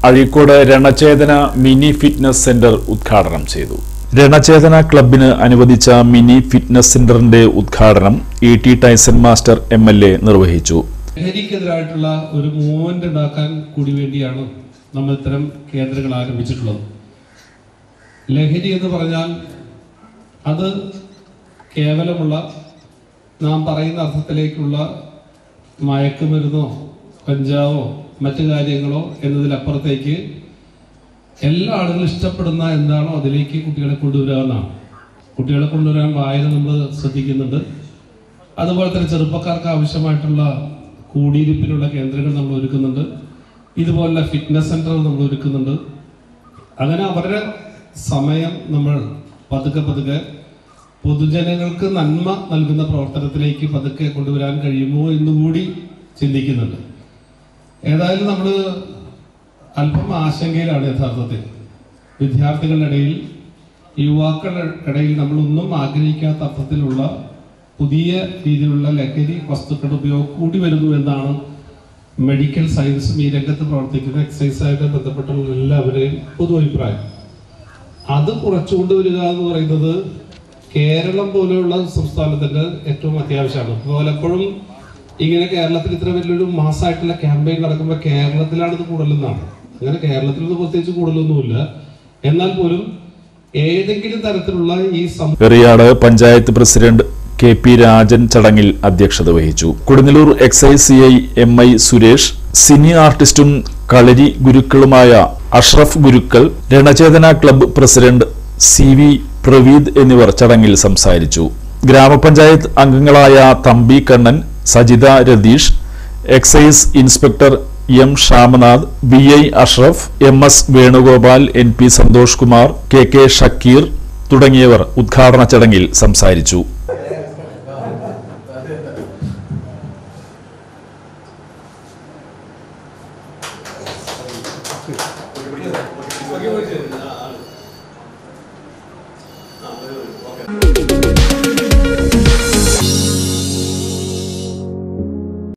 Azhikode Ranachethana mini fitness centre ഉദ്ഘാടനം ചെയ്തു രണചേതന ക്ലബിന് അനുവദിച്ച മിനി ഫിറ്റ്നസ് സെന്ററിന്റെ ഉദ്ഘാടനം E T Tyson master M L A നിർവഹിച്ചു ലഹരിക്കെതിരായിട്ടുള്ള ഒരു മൂവ്മെന്റ് ഉണ്ടാക്കാൻ കൂടി വേണ്ടിയാണ് നമ്മൾ ഇത്തരം കേന്ദ്രങ്ങൾ ആരംഭിച്ചിട്ടുള്ളത് ലഹരി എന്ന് പറഞ്ഞാൽ അത് കേവലമുള്ള നാം പറയുന്ന അർത്ഥത്തിലേക്കുള്ള മയക്കുമരുന്നോ കഞ്ചാവോ മറ്റു കാര്യങ്ങളോ എന്നതിലപ്പുറത്തേക്ക് എല്ലാ ആളുകളും ഇഷ്ടപ്പെടുന്ന എന്താണോ അതിലേക്ക് കുട്ടികളെ കൊണ്ടുവരിക എന്നാണ് കുട്ടികളെ കൊണ്ടുവരാൻ വായന നമ്മൾ ശ്രദ്ധിക്കുന്നുണ്ട് അതുപോലെ തന്നെ ചെറുപ്പക്കാർക്ക് ആവശ്യമായിട്ടുള്ള കൂടിയിരിപ്പിനുള്ള കേന്ദ്രങ്ങൾ നമ്മൾ ഒരുക്കുന്നുണ്ട് ഇതുപോലുള്ള ഫിറ്റ്നസ് സെന്റർ നമ്മൾ ഒരുക്കുന്നുണ്ട് അങ്ങനെ അവരുടെ സമയം നമ്മൾ പതുക്കെ പതുക്കെ പൊതുജനങ്ങൾക്ക് നന്മ നൽകുന്ന പ്രവർത്തനത്തിലേക്ക് പതുക്കെ കൊണ്ടുവരാൻ കഴിയുമോ എന്നുകൂടി ചിന്തിക്കുന്നുണ്ട് ഏതായാലും നമ്മൾ അല്പം ആശങ്കയിലാണ് യഥാർത്ഥത്തിൽ വിദ്യാർത്ഥികളുടെ ഇടയിൽ യുവാക്കളുടെ ഇടയിൽ നമ്മളൊന്നും ആഗ്രഹിക്കാത്ത അർത്ഥത്തിലുള്ള പുതിയ രീതിയിലുള്ള ലഹരി വസ്തുക്കളുടെ ഉപയോഗം കൂടി വരുന്നു എന്നാണ് മെഡിക്കൽ സയൻസും ഈ രംഗത്ത് പ്രവർത്തിക്കുന്ന എക്സസൈസായിട്ട് ബന്ധപ്പെട്ടുള്ള എല്ലാവരെയും പൊതു അഭിപ്രായം അത് കുറച്ചുകൊണ്ടുവരിക എന്ന് പറയുന്നത് കേരളം പോലെയുള്ള സംസ്ഥാനത്തിന് ഏറ്റവും അത്യാവശ്യമാണ് പലപ്പോഴും ഇങ്ങനെ കേരളത്തിൽ ഇത്ര വലിയൊരു മാസമായിട്ടുള്ള ക്യാമ്പയിൻ നടക്കുമ്പോൾ കേരളത്തിലാണ് ഇത് കൂടുതലെന്നാണ് അങ്ങനെ കേരളത്തിൽ ഇത് പ്രത്യേകിച്ച് കൂടുതലൊന്നുമില്ല എന്നാൽ പോലും ഏതെങ്കിലും തരത്തിലുള്ള ഈ സം Eriyad panchayat president K P Rajan ചടങ്ങിൽ അധ്യക്ഷത വഹിച്ചു Kodungallur excise C I M I Suresh cine ആർട്ടിസ്റ്റും കളരി ഗുരുക്കളുമായ അഷ്റഫ് ഗുരുക്കൾ Ranachethana club president C V Praveed എന്നിവർ ചടങ്ങിൽ സംസാരിച്ചു ഗ്രാമപഞ്ചായത്ത് അംഗങ്ങളായ Thampi Kannan Sajitha Ratheesh excise inspector M Shyamanath B I Ashraf M S Venugopal N P Santhosh Kumar K K Shakkeer തുടങ്ങിയവർ ഉദ്ഘാടന ചടങ്ങിൽ സംസാരിച്ചു